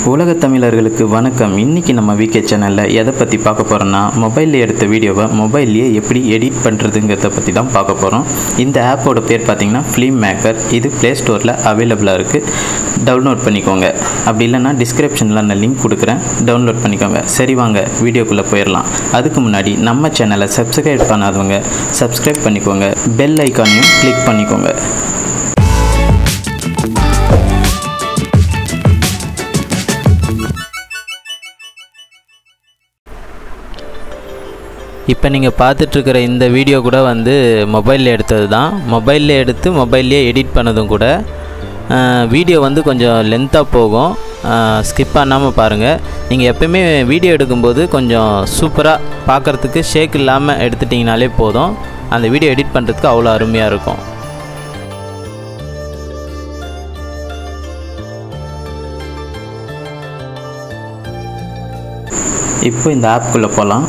உலகத் தமிழர்களுக்கு வணக்கம் இன்றைக்கி நம்ம விகே சேனலில் எதை பற்றி பார்க்க போகிறோன்னா மொபைலில் எடுத்த வீடியோவை மொபைல்லையே எப்படி எடிட் பண்ணுறதுங்கிறத பற்றி தான் பார்க்க போகிறோம் இந்த ஆப்போட பேர் பார்த்தீங்கன்னா ஃபிலிம் மேக்கர் இது ப்ளே ஸ்டோரில் அவைலபிளாக இருக்குது டவுன்லோட் பண்ணிக்கோங்க அப்படி இல்லைன்னா டிஸ்கிரிப்ஷனில் நான் லிங்க் கொடுக்குறேன் டவுன்லோட் பண்ணிக்கோங்க சரி வாங்க வீடியோக்குள்ளே போயிடலாம் அதுக்கு முன்னாடி நம்ம சேனலை சப்ஸ்கிரைப் பண்ணாதவங்க சப்ஸ்கிரைப் பண்ணிக்கோங்க பெல் ஐக்கானையும் கிளிக் பண்ணிக்கோங்க இப்போ நீங்கள் பார்த்துட்ருக்கிற இந்த வீடியோ கூட வந்து மொபைலில் எடுத்தது தான் மொபைலில் எடுத்து மொபைல்லே எடிட் பண்ணதும் கூட வீடியோ வந்து கொஞ்சம் லென்த்தாக போகும் ஸ்கிப் பண்ணாமல் பாருங்கள் நீங்கள் எப்பயுமே வீடியோ எடுக்கும்போது கொஞ்சம் சூப்பராக பார்க்குறதுக்கு ஷேக் இல்லாமல் எடுத்துட்டிங்கனாலே போதும் அந்த வீடியோ எடிட் பண்ணுறதுக்கு அவ்வளோ அருமையாக இருக்கும் இப்போ இந்த ஆப்குள்ளே போகலாம்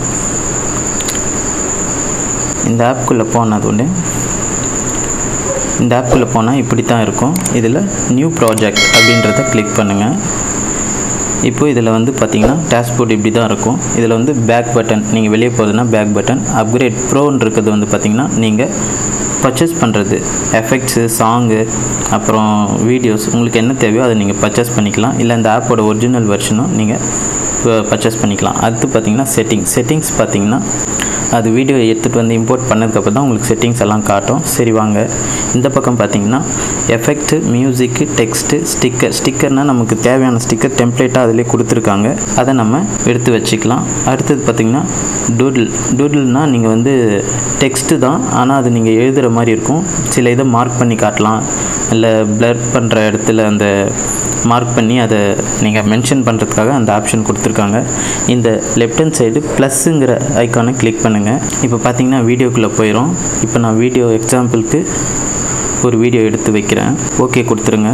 இந்த ஆப்குள்ளே போனது ஒன்று இந்த ஆப்குள்ளே போனால் இப்படி தான் இருக்கும் இதில் நியூ ப்ராஜெக்ட் அப்படின்றத கிளிக் பண்ணுங்கள் இப்போ இதில் வந்து பார்த்தீங்கன்னா டேஷ்போர்ட் இப்படி தான் இருக்கும் இதில் வந்து பேக் பட்டன் நீங்கள் வெளியே போகிறதுனா பேக் பட்டன் அப்கிரேட் ப்ரோன்னு இருக்கிறது வந்து பார்த்தீங்கன்னா நீங்கள் பர்ச்சேஸ் பண்ணுறது எஃபெக்ட்ஸு சாங்கு அப்புறம் வீடியோஸ் உங்களுக்கு என்ன தேவையோ அதை நீங்கள் பர்ச்சேஸ் பண்ணிக்கலாம் இல்லை இந்த ஆப்போட ஒரிஜினல் வெர்ஷனும் நீங்கள் பர்ச்சேஸ் பண்ணிக்கலாம் அடுத்து பார்த்தீங்கன்னா செட்டிங்ஸ் செட்டிங்ஸ் பார்த்தீங்கன்னா அது வீடியோ எடுத்துகிட்டு வந்து இம்போர்ட் பண்ணதுக்கப்புறம் தான் உங்களுக்கு செட்டிங்ஸ் எல்லாம் காட்டும் சரி வாங்க இந்த பக்கம் பார்த்தீங்கன்னா எஃபெக்ட்டு மியூசிக்கு டெக்ஸ்ட்டு ஸ்டிக்கர் ஸ்டிக்கர்னால் நமக்கு தேவையான ஸ்டிக்கர் டெம்ப்ளேட்டாக அதிலே கொடுத்துருக்காங்க அதை நம்ம எடுத்து வச்சுக்கலாம் அடுத்தது பார்த்திங்கன்னா டூடில் டூடில்னால் நீங்கள் வந்து டெக்ஸ்ட்டு தான் ஆனால் அது நீங்கள் எழுதுகிற மாதிரி இருக்கும் சில இதை மார்க் பண்ணி காட்டலாம் இல்லை ப்ளர் பண்ணுற இடத்துல அந்த மார்க் பண்ணி அதை நீங்கள் மென்ஷன் பண்ணுறதுக்காக அந்த ஆப்ஷன் கொடுத்துருக்காங்க இந்த லெஃப்ட் ஹேண்ட் சைடு ப்ளஸ்ஸுங்கிற ஐக்கானை கிளிக் பண்ணுங்கள் இப்போ பார்த்தீங்கன்னா வீடியோக்குள்ளே போயிடும் இப்போ நான் வீடியோ எக்ஸாம்பிளுக்கு ஒரு வீடியோ எடுத்து வைக்கிறேன் ஓகே கொடுத்துருங்க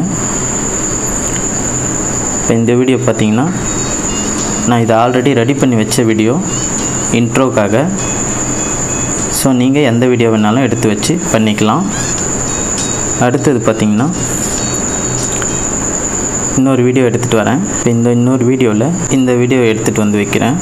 இப்போ இந்த வீடியோ பார்த்தீங்கன்னா நான் இதை ஆல்ரெடி ரெடி பண்ணி வச்ச வீடியோ இன்ட்ரோக்காக ஸோ நீங்கள் எந்த வீடியோ வேணாலும் எடுத்து வச்சு பண்ணிக்கலாம் அடுத்தது பார்த்திங்கன்னா இன்னொரு வீடியோ எடுத்துகிட்டு வரேன் இப்போ இந்த இன்னொரு வீடியோவில் இந்த வீடியோ எடுத்துகிட்டு வந்து வைக்கிறேன்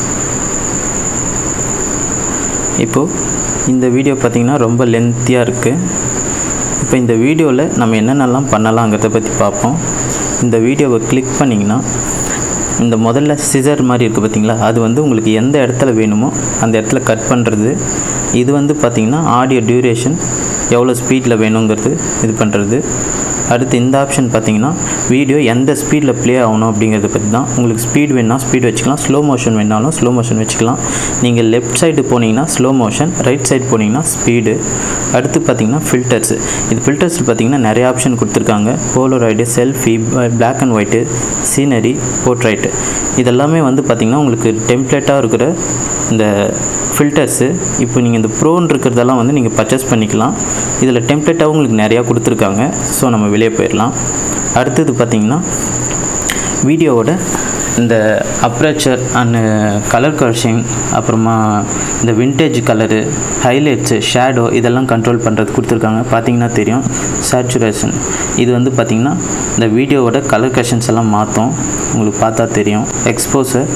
இப்போது இந்த வீடியோ பார்த்திங்கன்னா ரொம்ப லென்த்தியாக இருக்குது இப்போ இந்த வீடியோவில் நம்ம என்னென்னலாம் பண்ணலாங்கிறத பற்றி பார்ப்போம் இந்த வீடியோவை கிளிக் பண்ணிங்கன்னா இந்த முதல்ல சிசர் மாதிரி இருக்குது பார்த்தீங்களா அது வந்து உங்களுக்கு எந்த இடத்துல வேணுமோ அந்த இடத்துல கட் பண்ணுறது இது வந்து பார்த்திங்கன்னா ஆடியோ டியூரேஷன் எவ்வளோ ஸ்பீடில் வேணுங்கிறது இது பண்ணுறது அடுத்து இந்த ஆப்ஷன் பார்த்தீங்கன்னா வீடியோ எந்த ஸ்பீடில் ப்ளே ஆகணும் அப்படிங்கிறத பற்றி தான் உங்களுக்கு ஸ்பீட் வேணால் ஸ்பீட் வச்சுக்கலாம் ஸ்லோ மோஷன் வேணாலும் ஸ்லோ மோஷன் வச்சுக்கலாம் நீங்கள் லெஃப்ட் சைடு போனீங்கன்னா ஸ்லோ மோஷன் ரைட் சைடு போனீங்கன்னா ஸ்பீடு அடுத்து பார்த்தீங்கன்னா ஃபில்டர்ஸ் இது ஃபில்டர்ஸ் பார்த்தீங்கன்னா நிறைய ஆப்ஷன் கொடுத்துருக்காங்க polaroid selfie black and white scenery portrait இதெல்லாமே வந்து பார்த்திங்கன்னா உங்களுக்கு டெம்ப்ளேட்டாக இருக்கிற இந்த ஃபில்டர்ஸு இப்போ நீங்கள் இந்த ப்ரோன் இருக்கிறதெல்லாம் வந்து நீங்கள் பர்ச்சேஸ் பண்ணிக்கலாம் இதில் டெம்ப்ளேட்டாகவும் உங்களுக்கு நிறையா கொடுத்துருக்காங்க ஸோ நம்ம வெளியே போயிடலாம் அடுத்தது பார்த்திங்கன்னா வீடியோவோட இந்த அப்ரேச்சர் அண்டு கலர் கர்ஷிங் அப்புறமா இந்த விண்டேஜ் கலரு ஹைலைட்ஸு ஷேடோ இதெல்லாம் கண்ட்ரோல் பண்ணுறது கொடுத்துருக்காங்க பார்த்தீங்கன்னா தெரியும் சேச்சுரேஷன் இது வந்து பார்த்திங்கன்னா இந்த வீடியோவோட கலர் கர்ஷன்ஸ் எல்லாம் மாற்றும் உங்களுக்கு பார்த்தா தெரியும் எக்ஸ்போசர்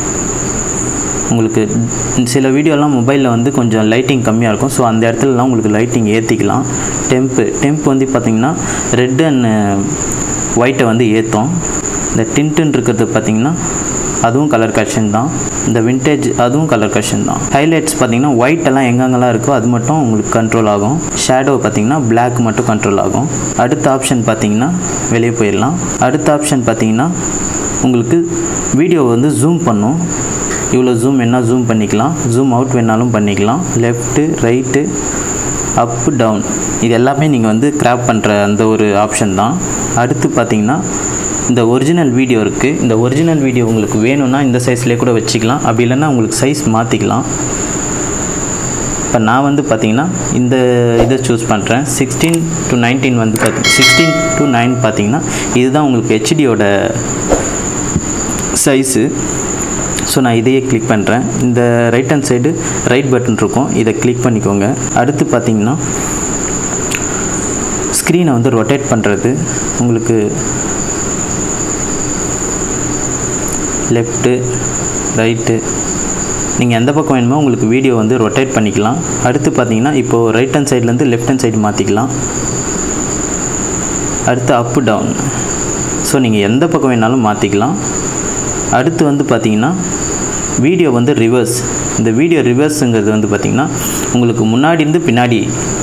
உங்களுக்கு சில வீடியோலாம் மொபைலில் வந்து கொஞ்சம் லைட்டிங் கம்மியாக இருக்கும் ஸோ அந்த இடத்துலலாம் உங்களுக்கு லைட்டிங் ஏற்றிக்கலாம் டெம்ப்பு டெம்ப் வந்து பார்த்திங்கன்னா ரெட் அண்ட் ஒயிட்டை வந்து ஏற்றும் இந்த டின்ட்டுன்னு இருக்கிறது பார்த்திங்கன்னா அதுவும் கலர் கரெக்ஷன் தான் இந்த விண்டேஜ் அதுவும் கலர் கரெக்ஷன் தான் ஹைலைட்ஸ் பார்த்திங்கன்னா ஒயிட் எல்லாம் எங்கெங்கெல்லாம் இருக்கோ அது மட்டும் உங்களுக்கு கண்ட்ரோல் ஆகும் ஷேடோ பார்த்திங்கன்னா பிளாக் மட்டும் கண்ட்ரோல் ஆகும் அடுத்த ஆப்ஷன் பார்த்திங்கன்னா வெளியே போயிடலாம் அடுத்த ஆப்ஷன் பார்த்திங்கன்னா உங்களுக்கு வீடியோ வந்து ஜூம் பண்ணும் இவ்வளோ ஜூம் வேணால் ஜூம் பண்ணிக்கலாம் ஜூம் அவுட் வேணாலும் பண்ணிக்கலாம் லெஃப்ட்டு ரைட்டு அப்பு டவுன் இது எல்லாமே நீங்கள் வந்து கிராப் பண்ணுற அந்த ஒரு ஆப்ஷன் தான் அடுத்து பார்த்தீங்கன்னா இந்த ஒரிஜினல் வீடியோ இருக்குது இந்த ஒரிஜினல் வீடியோ உங்களுக்கு வேணும்னா இந்த சைஸ்லேயே கூட வச்சுக்கலாம் அப்படி இல்லைன்னா உங்களுக்கு சைஸ் மாற்றிக்கலாம் இப்போ நான் வந்து பார்த்திங்கன்னா இந்த இதை சூஸ் பண்ணுறேன் சிக்ஸ்டீன் டு நைன்டீன் வந்து பார்த்தி சிக்ஸ்டீன் டு நைன் பார்த்தீங்கன்னா இதுதான் உங்களுக்கு ஹெச்டியோட சைஸு ஸோ நான் இதையே கிளிக் பண்ணுறேன் இந்த right hand side right button இருக்கும் இதை கிளிக் பண்ணிக்கோங்க அடுத்து பார்த்தீங்கன்னா ஸ்க்ரீனை வந்து ரொட்டேட் பண்ணுறது உங்களுக்கு லெஃப்ட்டு ரைட்டு நீங்கள் எந்த பக்கம் வேணுமோ உங்களுக்கு வீடியோ வந்து ரொட்டேட் பண்ணிக்கலாம் அடுத்து பார்த்தீங்கன்னா இப்போது ரைட் ஹேண்ட் சைட்லேருந்து லெஃப்ட் ஹேண்ட் சைடு மாற்றிக்கலாம் அடுத்து அப்பு டவுன் ஸோ நீங்கள் எந்த பக்கம் வேணாலும் மாற்றிக்கலாம் அடுத்து வந்து பார்த்தீங்கன்னா வீடியோ வந்து ரிவர்ஸ் இந்த வீடியோ ரிவர்ஸுங்கிறது வந்து பார்த்திங்கன்னா உங்களுக்கு முன்னாடி இருந்து பின்னாடி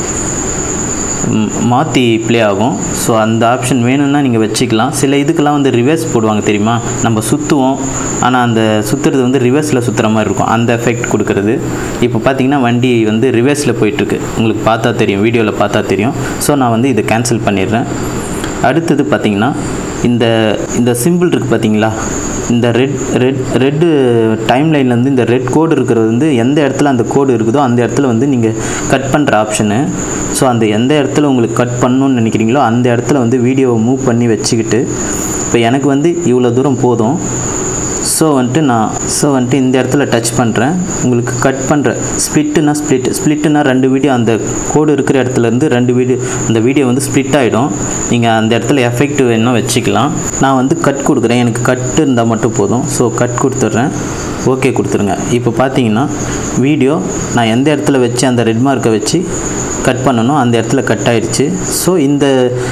மாற்றி ப்ளே ஆகும் ஸோ அந்த ஆப்ஷன் வேணும்னா நீங்கள் வச்சுக்கலாம் சில இதுக்கெல்லாம் வந்து ரிவர்ஸ் போடுவாங்க தெரியுமா நம்ம சுற்றுவோம் ஆனால் அந்த சுற்றுறது வந்து ரிவர்ஸில் சுற்றுற மாதிரி இருக்கும் அந்த எஃபெக்ட் கொடுக்குறது இப்போ பார்த்தீங்கன்னா வண்டி வந்து ரிவர்ஸில் போயிட்டுருக்கு உங்களுக்கு பார்த்தா தெரியும் வீடியோவில் பார்த்தா தெரியும் ஸோ நான் வந்து இதை கேன்சல் பண்ணிடுறேன் அடுத்தது பார்த்தீங்கன்னா இந்த இந்த சிம்பிள் இருக்குது பார்த்தீங்களா இந்த ரெட் ரெட் ரெட்டு டைம் லைன்லேருந்து இந்த ரெட் கோடு இருக்கிறது வந்து எந்த இடத்துல அந்த கோடு இருக்குதோ அந்த இடத்துல வந்து நீங்கள் கட் பண்ணுற ஆப்ஷனு ஸோ அந்த எந்த இடத்துல உங்களுக்கு கட் பண்ணணும்னு நினைக்கிறீங்களோ அந்த இடத்துல வந்து வீடியோவை மூவ் பண்ணி வச்சுக்கிட்டு இப்போ எனக்கு வந்து இவ்வளோ தூரம் போதும் ஸோ வந்துட்டு நான் ஸோ வந்துட்டு இந்த இடத்துல டச் பண்ணுறேன் உங்களுக்கு கட் பண்ணுற ஸ்ப்ளிட்டுனா ஸ்ப்ளிட் ஸ்ப்ளிட்டுனா ரெண்டு வீடியோ அந்த கோடு இருக்கிற இடத்துலேருந்து ரெண்டு வீடியோ அந்த வீடியோ வந்து ஸ்ப்ளிட் ஆகிடும் நீங்கள் அந்த இடத்துல எஃபெக்ட் வேணும் வச்சுக்கலாம் நான் வந்து கட் கொடுக்குறேன் எனக்கு கட் இருந்தால் மட்டும் போதும் ஸோ கட் கொடுத்துட்றேன் ஓகே கொடுத்துருங்க இப்போ பார்த்தீங்கன்னா வீடியோ நான் எந்த இடத்துல வச்சு அந்த ரெட் மார்க்கை வச்சு கட் பண்ணணும் அந்த இடத்துல கட் ஆயிடுச்சு ஸோ இந்த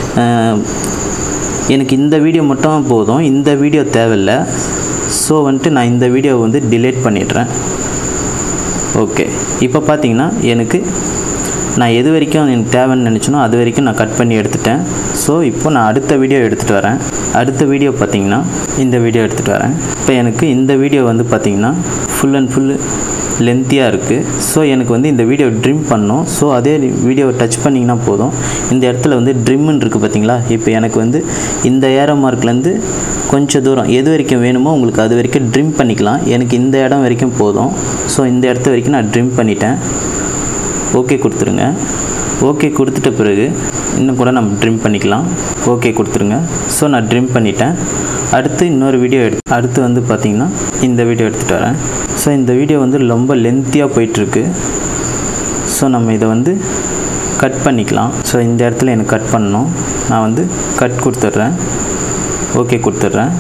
எனக்கு இந்த வீடியோ மட்டும் போதும் இந்த வீடியோ தேவையில்லை ஸோ வந்துட்டு நான் இந்த வீடியோவை வந்து டிலேட் பண்ணிடுறேன் ஓகே இப்போ பார்த்தீங்கன்னா எனக்கு நான் எது வரைக்கும் எனக்கு தேவைன்னு நினச்சனோ அது வரைக்கும் நான் கட் பண்ணி எடுத்துட்டேன் ஸோ இப்போ நான் அடுத்த வீடியோ எடுத்துகிட்டு வரேன் அடுத்த வீடியோ பார்த்தீங்கன்னா இந்த வீடியோ எடுத்துகிட்டு வரேன் இப்போ எனக்கு இந்த வீடியோ வந்து பார்த்தீங்கன்னா ஃபுல் அண்ட் ஃபுல்லு லென்த்தியாக இருக்குது ஸோ எனக்கு வந்து இந்த வீடியோ ட்ரிம் பண்ணணும் ஸோ அதே வீடியோவை டச் பண்ணிங்கன்னா போதும் இந்த இடத்துல வந்து ட்ரிம்முன்னு இருக்குது பார்த்தீங்களா இப்போ எனக்கு வந்து இந்த ஏரோ மார்க்லேருந்து கொஞ்சம் தூரம் எது வரைக்கும் வேணுமோ உங்களுக்கு அது வரைக்கும் ட்ரிம் பண்ணிக்கலாம் எனக்கு இந்த இடம் வரைக்கும் போதும் ஸோ இந்த இடத்த வரைக்கும் நான் ட்ரிம் பண்ணிட்டேன் ஓகே கொடுத்துருங்க ஓகே கொடுத்துட்ட பிறகு இன்னும் கூட நம்ம ட்ரிம் பண்ணிக்கலாம் ஓகே கொடுத்துருங்க ஸோ நான் ட்ரிம் பண்ணிட்டேன் அடுத்து இன்னொரு வீடியோ எடு அடுத்து வந்து பார்த்திங்கன்னா இந்த வீடியோ எடுத்துகிட்டு வரேன் ஸோ இந்த வீடியோ வந்து ரொம்ப லென்த்தியாக போயிட்டுருக்கு ஸோ நம்ம இதை வந்து கட் பண்ணிக்கலாம் ஸோ இந்த இடத்துல எனக்கு கட் பண்ணணும் நான் வந்து கட் கொடுத்துட்றேன் ஓகே கொடுத்துட்றேன்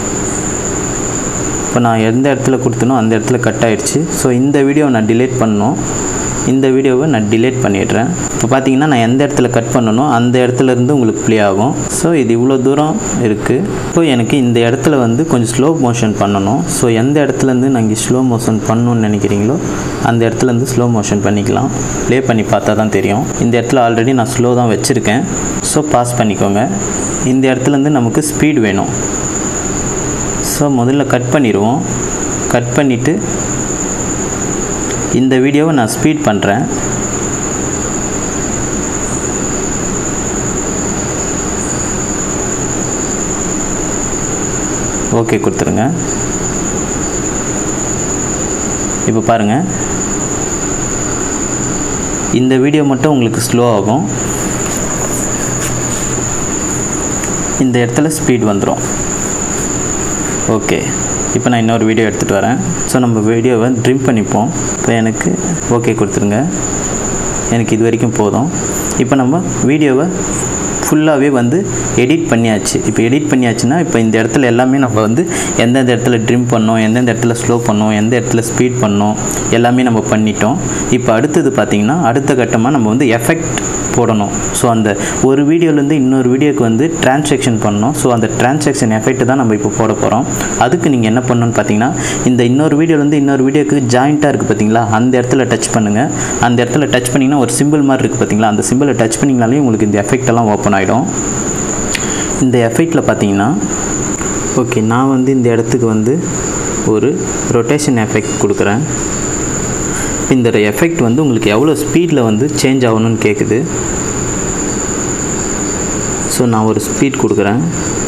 இப்போ நான் எந்த இடத்துல கொடுத்தனோ அந்த இடத்துல கட் ஆயிடுச்சு ஸோ இந்த வீடியோவை நான் டிலேட் பண்ணணும் இந்த வீடியோவை நான் டிலேட் பண்ணிடுறேன் இப்போ பார்த்தீங்கன்னா நான் எந்த இடத்துல கட் பண்ணணும் அந்த இடத்துல இருந்து உங்களுக்கு ப்ளே ஆகும் ஸோ இது இவ்வளோ தூரம் இருக்குது இப்போ எனக்கு இந்த இடத்துல வந்து கொஞ்சம் ஸ்லோ மோஷன் பண்ணணும் ஸோ எந்த இடத்துலேருந்து நான் இங்கே ஸ்லோ மோஷன் பண்ணணும்னு நினைக்கிறீங்களோ அந்த இடத்துலேருந்து ஸ்லோ மோஷன் பண்ணிக்கலாம் ப்ளே பண்ணி பார்த்தா தான் தெரியும் இந்த இடத்துல ஆல்ரெடி நான் ஸ்லோ தான் வச்சுருக்கேன் ஸோ பாஸ் பண்ணிக்கோங்க இந்த இடத்துலேருந்து நமக்கு ஸ்பீட் வேணும் ஸோ முதல்ல கட் பண்ணிடுவோம் கட் பண்ணிவிட்டு இந்த வீடியோவை நான் ஸ்பீட் பண்ணுறேன் ஓகே கொடுத்துருங்க இப்போ பாருங்கள் இந்த வீடியோ மட்டும் உங்களுக்கு ஸ்லோ ஆகும் இந்த இடத்துல ஸ்பீட் வந்துடும் ஓகே இப்போ நான் இன்னொரு வீடியோ எடுத்துகிட்டு வரேன் ஸோ நம்ம வீடியோவை ட்ரிம் பண்ணிப்போம் இப்போ எனக்கு ஓகே கொடுத்துருங்க எனக்கு இது வரைக்கும் போதும் இப்போ நம்ம வீடியோவை ஃபுல்லாகவே வந்து எடிட் பண்ணியாச்சு இப்போ எடிட் பண்ணியாச்சுன்னா இப்போ இந்த இடத்துல எல்லாமே நம்ம வந்து எந்தெந்த இடத்துல ட்ரிம் பண்ணோம் எந்தெந்த இடத்துல ஸ்லோ பண்ணோம் எந்த இடத்துல ஸ்பீட் பண்ணோம் எல்லாமே நம்ம பண்ணிட்டோம் இப்போ அடுத்தது பார்த்திங்கன்னா அடுத்த கட்டமாக நம்ம வந்து எஃபெக்ட் போடணும் ஸோ அந்த ஒரு வீடியோலேருந்து இன்னொரு வீடியோக்கு வந்து டிரான்சாக்ஷன் பண்ணணும் ஸோ அந்த டிரான்சாக்ஷன் எஃபெக்ட் தான் நம்ம இப்போ போட போகிறோம் அதுக்கு நீங்கள் என்ன பண்ணணும்னு பார்த்தீங்கன்னா இந்த இன்னொரு வீடியோலேருந்து இன்னொரு வீடியோக்கு ஜாயிண்ட்டாக இருக்குது பார்த்தீங்களா அந்த இடத்துல டச் பண்ணுங்கள் அந்த இடத்துல டச் பண்ணிங்கன்னா ஒரு சிம்பிள் மாதிரி இருக்குது பார்த்தீங்களா அந்த சிம்பிளை டச் பண்ணிங்கனாலே உங்களுக்கு இந்த எஃபெக்ட் எல்லாம் ஓப்பன் ஆகிடும் இந்த எஃபெக்டில் பார்த்தீங்கன்னா ஓகே நான் வந்து இந்த இடத்துக்கு வந்து ஒரு ரொட்டேஷன் எஃபெக்ட் கொடுக்குறேன் இந்த எஃபெக்ட் வந்து உங்களுக்கு எவ்வளோ ஸ்பீடில் வந்து சேஞ்ச் ஆகணும்னு கேட்குது ஸோ நான் ஒரு ஸ்பீட் கொடுக்குறேன்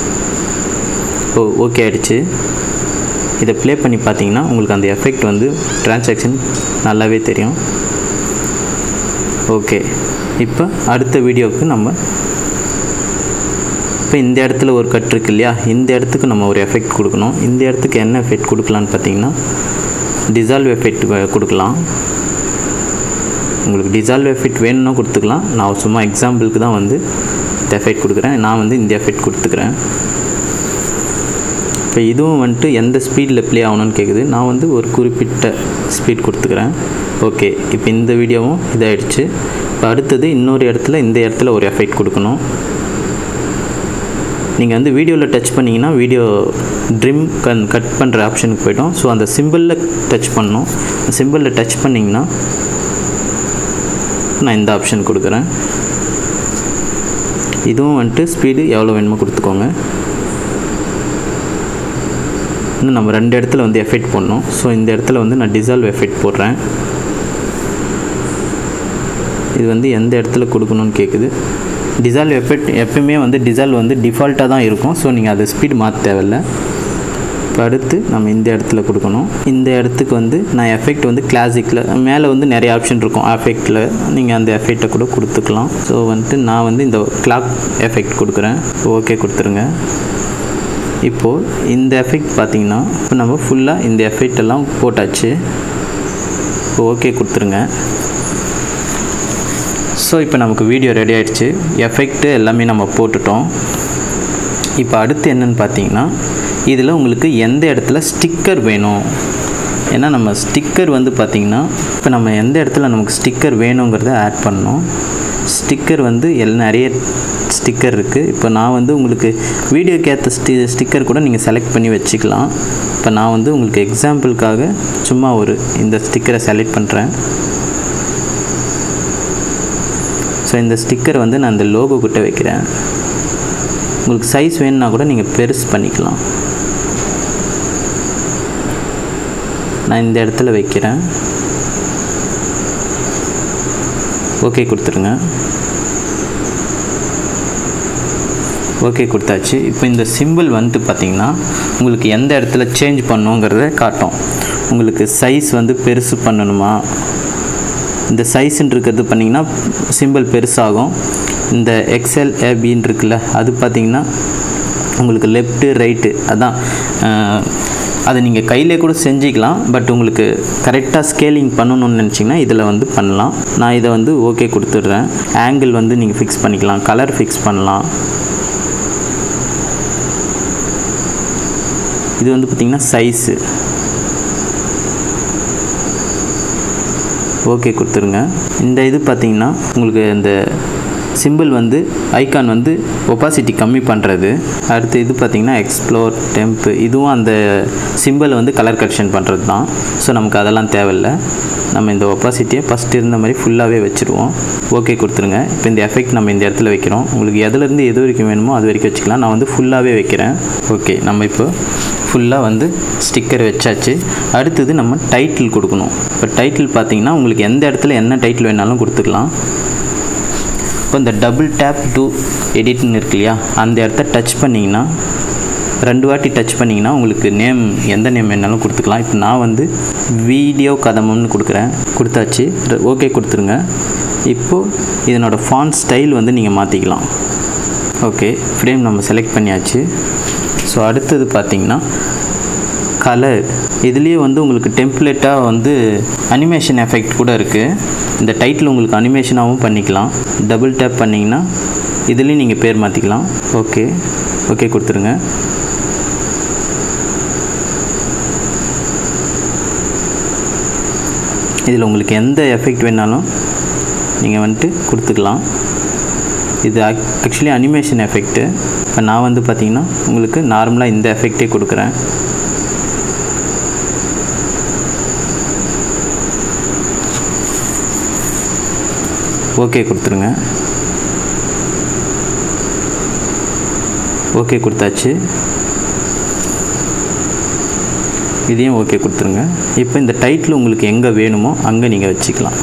ஓ ஓகே ஆகிடுச்சு இதை ப்ளே பண்ணி பார்த்தீங்கன்னா உங்களுக்கு அந்த எஃபெக்ட் வந்து டிரான்சாக்ஷன் நல்லாவே தெரியும் ஓகே இப்போ அடுத்த வீடியோவுக்கு நம்ம இப்போ இந்த இடத்துல ஒரு கட் இருக்கு இல்லையா இந்த இடத்துக்கு நம்ம ஒரு எஃபெக்ட் கொடுக்கணும் இந்த இடத்துக்கு என்ன எஃபெக்ட் கொடுக்கலான்னு பார்த்தீங்கன்னா டிசால்வ் எஃபெக்ட் கொடுக்கலாம் உங்களுக்கு டிசால்வ் எஃபெக்ட் வேணும்னா கொடுத்துக்கலாம் நான் சும்மா எக்ஸாம்பிளுக்கு தான் வந்து இந்த எஃபெக்ட் கொடுக்குறேன் நான் வந்து இந்த எஃபெக்ட் கொடுத்துக்கிறேன் இப்போ இதுவும் வந்துட்டு எந்த ஸ்பீடில் ப்ளே ஆகணும்னு கேட்குது நான் வந்து ஒரு குறிப்பிட்ட ஸ்பீட் கொடுத்துக்கிறேன் ஓகே இப்போ இந்த வீடியோவும் இதாகிடுச்சு இப்போ அடுத்தது இன்னொரு இடத்துல இந்த இடத்துல ஒரு எஃபெக்ட் கொடுக்கணும் நீங்கள் வந்து வீடியோவில் டச் பண்ணிங்கன்னா வீடியோ ட்ரிம் கன் கட் பண்ணுற ஆப்ஷனுக்கு போய்ட்டோம் ஸோ அந்த சிம்பிளில் டச் பண்ணணும் சிம்பிளில் டச் பண்ணிங்கன்னா நான் இந்த ஆப்ஷன் கொடுக்குறேன் இதுவும் வந்துட்டு ஸ்பீடு எவ்வளோ வேணுமோ கொடுத்துக்கோங்க இன்னும் நம்ம ரெண்டு இடத்துல வந்து எஃபெக்ட் போடணும் ஸோ இந்த இடத்துல வந்து நான் டிசால்வ் எஃபெக்ட் போடுறேன் இது வந்து எந்த இடத்துல கொடுக்கணும்னு கேட்குது டிசால்வ் எஃபெக்ட் எப்பயுமே வந்து டிசால்வ் வந்து டிஃபால்ட்டாக தான் இருக்கும் ஸோ நீங்கள் அதை ஸ்பீடு மாற்ற தேவையில்ல இப்போ அடுத்து நம்ம இந்த இடத்துல கொடுக்கணும் இந்த இடத்துக்கு வந்து நான் எஃபெக்ட் வந்து கிளாசிக்கில் மேலே வந்து நிறைய ஆப்ஷன் இருக்கும் எஃபெக்டில் நீங்கள் அந்த எஃபெக்டை கூட கொடுத்துக்கலாம் ஸோ வந்துட்டு நான் வந்து இந்த கிளாக் எஃபெக்ட் கொடுக்குறேன் ஓகே கொடுத்துருங்க இப்போது இந்த எஃபெக்ட் பார்த்தீங்கன்னா இப்போ நம்ம ஃபுல்லாக இந்த எஃபெக்ட் எல்லாம் போட்டாச்சு இப்போ ஓகே கொடுத்துருங்க ஸோ இப்போ நமக்கு வீடியோ ரெடி ஆகிடுச்சு எஃபெக்ட்டு எல்லாமே நம்ம போட்டுட்டோம் இப்போ அடுத்து என்னென்னு பார்த்தீங்கன்னா இதில் உங்களுக்கு எந்த இடத்துல ஸ்டிக்கர் வேணும் ஏன்னா நம்ம ஸ்டிக்கர் வந்து பார்த்திங்கன்னா இப்போ நம்ம எந்த இடத்துல நமக்கு ஸ்டிக்கர் வேணுங்கிறத ஆட் பண்ணோம் ஸ்டிக்கர் வந்து எல் நிறைய ஸ்டிக்கர் இருக்குது இப்போ நான் வந்து உங்களுக்கு வீடியோக்கு ஏற்ற ஸ்டி ஸ்டிக்கர் கூட நீங்கள் செலக்ட் பண்ணி வச்சுக்கலாம் இப்போ நான் வந்து உங்களுக்கு எக்ஸாம்பிளுக்காக சும்மா ஒரு இந்த ஸ்டிக்கரை செலக்ட் பண்ணுறேன் ஸோ இந்த ஸ்டிக்கர் வந்து நான் இந்த லோகோ கிட்ட வைக்கிறேன் உங்களுக்கு சைஸ் வேணும்னா கூட நீங்கள் பெருசு பண்ணிக்கலாம் நான் இந்த இடத்துல வைக்கிறேன் ஓகே கொடுத்துருங்க ஓகே கொடுத்தாச்சு இப்போ இந்த சிம்பிள் வந்துட்டு பார்த்திங்கன்னா உங்களுக்கு எந்த இடத்துல சேஞ்ச் பண்ணுங்கிறத காட்டும் உங்களுக்கு சைஸ் வந்து பெருசு பண்ணணுமா இந்த சைஸ்ன்னு இருக்கிறது பண்ணிங்கன்னா சிம்பிள் பெருசாகும் இந்த எக்ஸல் ஏபின்னு இருக்குல்ல அது பார்த்திங்கன்னா உங்களுக்கு லெஃப்ட்டு ரைட்டு அதான் அதை நீங்கள் கையிலே கூட செஞ்சுக்கலாம் பட் உங்களுக்கு கரெக்டாக ஸ்கேலிங் பண்ணணும்னு நினச்சிங்கன்னா இதில் வந்து பண்ணலாம் நான் இதை வந்து ஓகே கொடுத்துட்றேன் ஆங்கிள் வந்து நீங்கள் ஃபிக்ஸ் பண்ணிக்கலாம் கலர் ஃபிக்ஸ் பண்ணலாம் இது வந்து பார்த்திங்கன்னா சைஸு ஓகே கொடுத்துருங்க இந்த இது பார்த்திங்கன்னா உங்களுக்கு இந்த சிம்பிள் வந்து ஐக்கான் வந்து ஒப்பாசிட்டி கம்மி பண்ணுறது அடுத்து இது பார்த்திங்கன்னா எக்ஸ்ப்ளோர் டெம்ப் இதுவும் அந்த சிம்பிளை வந்து கலர் கரெக்ஷன் பண்ணுறது தான் ஸோ நமக்கு அதெல்லாம் தேவையில்லை நம்ம இந்த ஒப்பாசிட்டியை ஃபஸ்ட்டு இருந்த மாதிரி ஃபுல்லாகவே வச்சுருவோம் ஓகே கொடுத்துருங்க இப்போ இந்த எஃபெக்ட் நம்ம இந்த இடத்துல வைக்கிறோம் உங்களுக்கு எதுலேருந்து எது வரைக்கும் வேணுமோ அது வரைக்கும் வச்சுக்கலாம் நான் வந்து ஃபுல்லாகவே வைக்கிறேன் ஓகே நம்ம இப்போ ஃபுல்லாக வந்து ஸ்டிக்கர் வச்சாச்சு அடுத்தது நம்ம டைட்டில் கொடுக்கணும் இப்போ டைட்டில் பார்த்தீங்கன்னா உங்களுக்கு எந்த இடத்துல என்ன டைட்டில் வேணாலும் கொடுத்துக்கலாம் இப்போ இந்த டபுள் டேப் டு எடிட்னு இருக்கு இல்லையா அந்த இடத்த டச் பண்ணிங்கன்னா ரெண்டு வாட்டி டச் பண்ணிங்கன்னா உங்களுக்கு நேம் எந்த நேம் வேணாலும் கொடுத்துக்கலாம் இப்போ நான் வந்து வீடியோ கதமம்னு கொடுக்குறேன் கொடுத்தாச்சு ஓகே கொடுத்துருங்க இப்போது இதனோட ஃபான் ஸ்டைல் வந்து நீங்கள் மாற்றிக்கலாம் ஓகே ஃப்ரேம் நம்ம செலக்ட் பண்ணியாச்சு ஸோ அடுத்தது பார்த்திங்கன்னா கலர் இதுலேயே வந்து உங்களுக்கு டெம்ப்ளேட்டாக வந்து அனிமேஷன் எஃபெக்ட் கூட இருக்குது இந்த டைட்டில் உங்களுக்கு அனிமேஷனாகவும் பண்ணிக்கலாம் டபுள் டேப் பண்ணிங்கன்னா இதுலேயும் நீங்கள் பேர் மாற்றிக்கலாம் ஓகே ஓகே கொடுத்துருங்க இதில் உங்களுக்கு எந்த எஃபெக்ட் வேணாலும் நீங்கள் வந்துட்டு கொடுத்துக்கலாம் இது ஆக்சுவலி அனிமேஷன் எஃபெக்ட்டு இப்போ நான் வந்து பார்த்திங்கன்னா உங்களுக்கு நார்மலாக இந்த எஃபெக்டே கொடுக்குறேன் ஓகே கொடுத்துருங்க ஓகே கொடுத்தாச்சு இதையும் ஓகே கொடுத்துருங்க இப்போ இந்த டைட்டில் உங்களுக்கு எங்கே வேணுமோ அங்கே நீங்கள் வச்சுக்கலாம்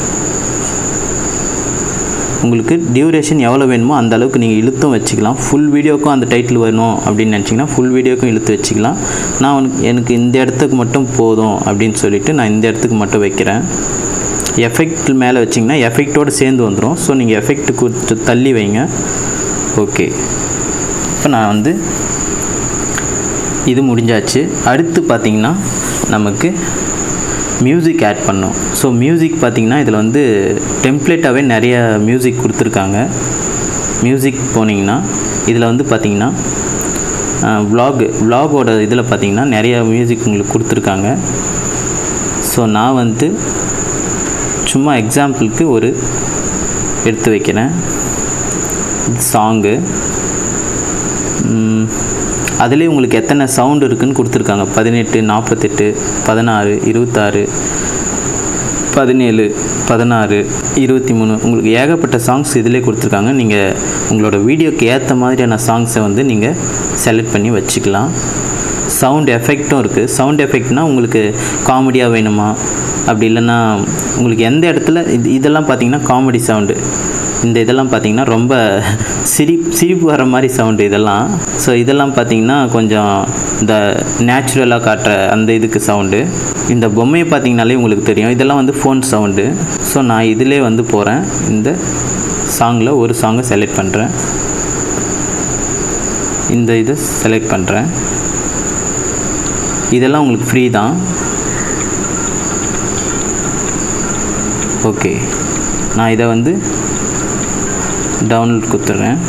உங்களுக்கு டியூரேஷன் எவ்வளோ வேணுமோ அந்த அளவுக்கு நீங்கள் இழுத்தும் வச்சுக்கலாம் ஃபுல் வீடியோக்கும் அந்த டைட்டில் வேணும் அப்படின்னு நினச்சிங்கன்னா ஃபுல் வீடியோக்கும் இழுத்து வச்சுக்கலாம் நான் உனக்கு எனக்கு இந்த இடத்துக்கு மட்டும் போதும் அப்படின்னு சொல்லிவிட்டு நான் இந்த இடத்துக்கு மட்டும் வைக்கிறேன் எஃபெக்ட் மேலே வச்சிங்கன்னா எஃபெக்டோடு சேர்ந்து வந்துடும் ஸோ நீங்கள் எஃபெக்ட் கொடுத்து தள்ளி வைங்க ஓகே இப்போ நான் வந்து இது முடிஞ்சாச்சு அடுத்து பார்த்திங்கன்னா நமக்கு மியூசிக் ஆட் பண்ணோம் ஸோ மியூசிக் பார்த்திங்கன்னா இதில் வந்து டெம்ப்ளேட்டாகவே நிறைய மியூசிக் கொடுத்துருக்காங்க மியூசிக் போனீங்கன்னா இதில் வந்து பார்த்திங்கன்னா vlog vlogோட இதில் பார்த்தீங்கன்னா நிறைய மியூசிக் உங்களுக்கு கொடுத்துருக்காங்க ஸோ நான் வந்து சும்மா எக்ஸாம்பிளுக்கு ஒரு எடுத்து வைக்கிறேன் சாங்கு அதுலேயே உங்களுக்கு எத்தனை சவுண்டு இருக்குன்னு கொடுத்துருக்காங்க பதினெட்டு நாற்பத்தெட்டு பதினாறு இருபத்தாறு பதினேழு பதினாறு இருபத்தி மூணு உங்களுக்கு ஏகப்பட்ட சாங்ஸ் இதிலே கொடுத்துருக்காங்க நீங்கள் உங்களோட வீடியோக்கு ஏற்ற மாதிரியான சாங்ஸை வந்து நீங்கள் செலக்ட் பண்ணி வச்சுக்கலாம் சவுண்ட் எஃபெக்ட்டும் இருக்குது சவுண்ட் எஃபெக்ட்னால் உங்களுக்கு காமெடியாக வேணுமா அப்படி இல்லைன்னா உங்களுக்கு எந்த இடத்துல இது இதெல்லாம் பார்த்தீங்கன்னா காமெடி சவுண்டு இந்த இதெல்லாம் பார்த்தீங்கன்னா ரொம்ப சிரி சிரிப்பு வர மாதிரி சவுண்டு இதெல்லாம் ஸோ இதெல்லாம் பார்த்தீங்கன்னா கொஞ்சம் இந்த நேச்சுரலாக காட்டுற அந்த இதுக்கு சவுண்டு இந்த பொம்மையை பார்த்தீங்கனாலே உங்களுக்கு தெரியும் இதெல்லாம் வந்து ஃபோன் சவுண்டு ஸோ நான் இதிலே வந்து போகிறேன் இந்த சாங்கில் ஒரு சாங்கை செலக்ட் பண்ணுறேன் இந்த இதை செலக்ட் பண்ணுறேன் இதெல்லாம் உங்களுக்கு ஃப்ரீ தான் ஓகே நான் இதை வந்து டவுன்லோட் கொடுத்துட்றேன்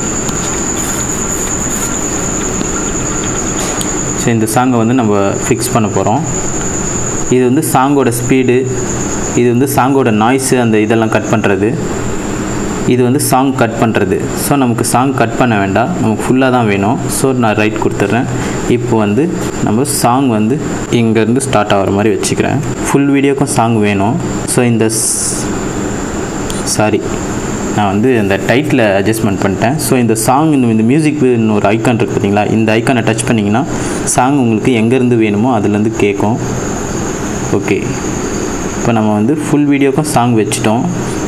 ஸோ இந்த சாங்கை வந்து நம்ம ஃபிக்ஸ் பண்ண போகிறோம் இது வந்து சாங்கோட ஸ்பீடு இது வந்து சாங்கோட நாய்ஸு அந்த இதெல்லாம் கட் பண்ணுறது இது வந்து சாங் கட் பண்ணுறது ஸோ நமக்கு சாங் கட் பண்ண வேண்டாம் நமக்கு ஃபுல்லாக தான் வேணும் ஸோ நான் ரைட் கொடுத்துட்றேன் இப்போ வந்து நம்ம சாங் வந்து இங்கேருந்து ஸ்டார்ட் ஆகிற மாதிரி வச்சுக்கிறேன் ஃபுல் வீடியோக்கும் சாங் வேணும் ஸோ இந்த சாரி நான் வந்து அந்த டைட்டில் அட்ஜஸ்ட்மெண்ட் பண்ணிட்டேன் ஸோ இந்த சாங் இந்த இந்த மியூசிக் ஒரு ஐக்கான் இருக்குது பார்த்தீங்களா இந்த ஐக்கானை டச் பண்ணிங்கன்னா சாங் உங்களுக்கு எங்கேருந்து வேணுமோ அதுலேருந்து கேட்கும் ஓகே இப்போ நம்ம வந்து ஃபுல் வீடியோக்கும் சாங் வச்சுட்டோம்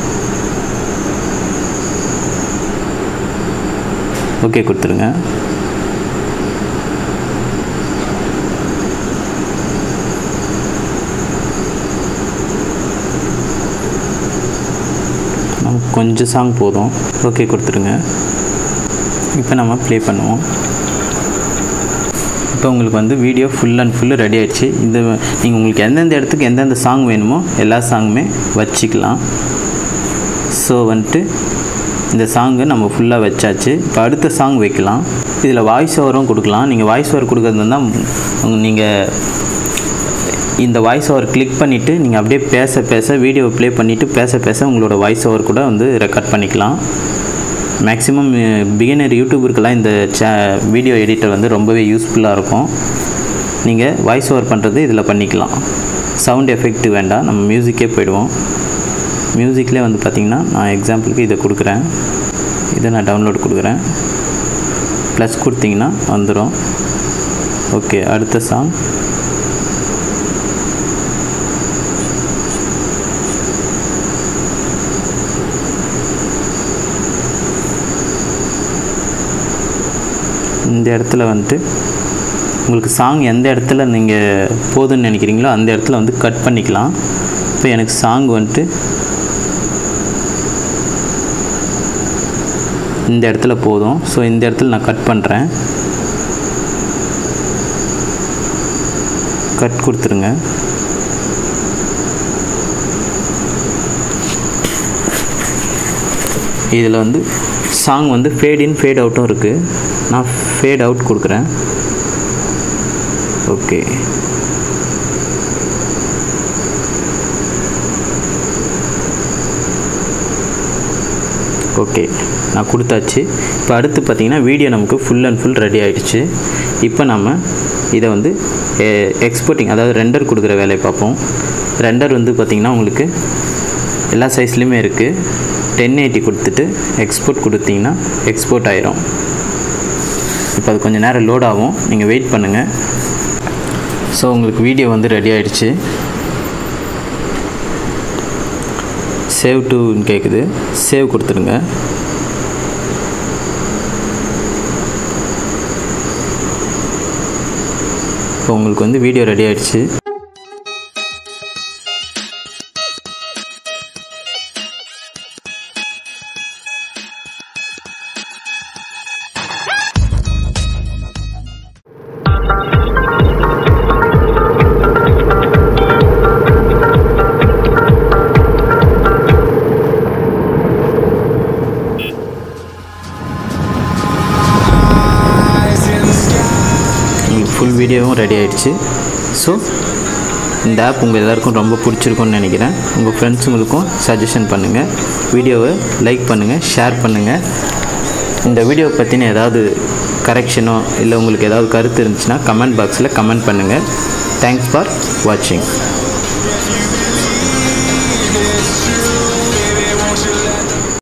ஓகே கொடுத்துருங்க நமக்கு கொஞ்சம் சாங் போதும் ஓகே கொடுத்துருங்க இப்போ நம்ம ப்ளே பண்ணுவோம் இப்போ உங்களுக்கு வந்து video full and full ready ஆயிடுச்சு இந்த நீங்கள் உங்களுக்கு எந்தெந்த இடத்துக்கு எந்தெந்த சாங் வேணுமோ எல்லா சாங்குமே வச்சுக்கலாம் ஸோ வந்துட்டு இந்த சாங்கு நம்ம ஃபுல்லாக வச்சாச்சு இப்போ அடுத்த சாங் வைக்கலாம் இதில் வாய்ஸ் ஓவரும் கொடுக்கலாம் நீங்கள் வாய்ஸ் ஓவர் கொடுக்கறது இருந்தால் நீங்கள் இந்த வாய்ஸ் ஓவர் கிளிக் பண்ணிவிட்டு நீங்கள் அப்படியே பேச பேச வீடியோவை ப்ளே பண்ணிவிட்டு பேச பேச உங்களோட வாய்ஸ் ஓவர் கூட வந்து ரெக்கார்ட் பண்ணிக்கலாம் மேக்ஸிமம் பிகினர் யூடியூபருக்கெல்லாம் இந்த சே வீடியோ எடிட்டர் வந்து ரொம்பவே யூஸ்ஃபுல்லாக இருக்கும் நீங்கள் வாய்ஸ் ஓவர் பண்ணுறது இதில் பண்ணிக்கலாம் சவுண்ட் எஃபெக்ட் வேண்டாம் நம்ம மியூசிக்கே போயிடுவோம் மியூசிக்லேயே வந்து பார்த்திங்கன்னா நான் எக்ஸாம்பிளுக்கு இதை கொடுக்குறேன் இதை நான் டவுன்லோட் கொடுக்குறேன் ப்ளஸ் கொடுத்தீங்கன்னா வந்துடும் ஓகே அடுத்த சாங் இந்த இடத்துல வந்துட்டு உங்களுக்கு சாங் எந்த இடத்துல நீங்கள் போதுன்னு நினைக்கிறீங்களோ அந்த இடத்துல வந்து கட் பண்ணிக்கலாம் இப்போ எனக்கு சாங் வந்துட்டு இந்த இடத்துல போதும் ஸோ இந்த இடத்துல நான் கட் பண்ணுறேன் கட் கொடுத்துருங்க இதில் வந்து சாங் வந்து ஃபேட் இன் ஃபேட் அவுட்டும் இருக்குது நான் ஃபேட் அவுட் கொடுக்குறேன் ஓகே ஓகே நான் கொடுத்தாச்சு இப்போ அடுத்து பார்த்தீங்கன்னா வீடியோ நமக்கு ஃபுல் அண்ட் ஃபுல் ரெடி ஆகிடுச்சு இப்போ நம்ம இதை வந்து எக்ஸ்போர்ட்டிங் அதாவது ரெண்டர் கொடுக்குற வேலையை பார்ப்போம் ரெண்டர் வந்து பார்த்திங்கன்னா உங்களுக்கு எல்லா சைஸ்லேயுமே இருக்குது டென் எயிட்டி கொடுத்துட்டு எக்ஸ்போர்ட் கொடுத்தீங்கன்னா எக்ஸ்போர்ட் ஆயிரும் இப்போ அது கொஞ்சம் நேரம் லோட் ஆகும் நீங்கள் வெயிட் பண்ணுங்கள் ஸோ உங்களுக்கு வீடியோ வந்து ரெடி ஆயிடுச்சு சேவ் டுன்னு கேட்குது சேவ் கொடுத்துருங்க இப்போ உங்களுக்கு வந்து வீடியோ ரெடி ஆயிடுச்சு Eyes in the sky. Full வீடியோவும் ரெடி ஆயிடுச்சு ஸோ இந்த ஆப் உங்கள் எல்லாருக்கும் ரொம்ப பிடிச்சிருக்கும்னு நினைக்கிறேன் உங்கள் ஃப்ரெண்ட்ஸுங்களுக்கும் சஜஷன் பண்ணுங்கள் வீடியோவை லைக் பண்ணுங்கள் ஷேர் பண்ணுங்கள் இந்த வீடியோ பற்றின ஏதாவது கரெக்ஷனோ இல்லை உங்களுக்கு ஏதாவது கருத்து இருந்துச்சுன்னா கமெண்ட் பாக்ஸில் கமெண்ட் பண்ணுங்கள் தேங்க்ஸ் ஃபார் வாட்சிங் Baby, won't you let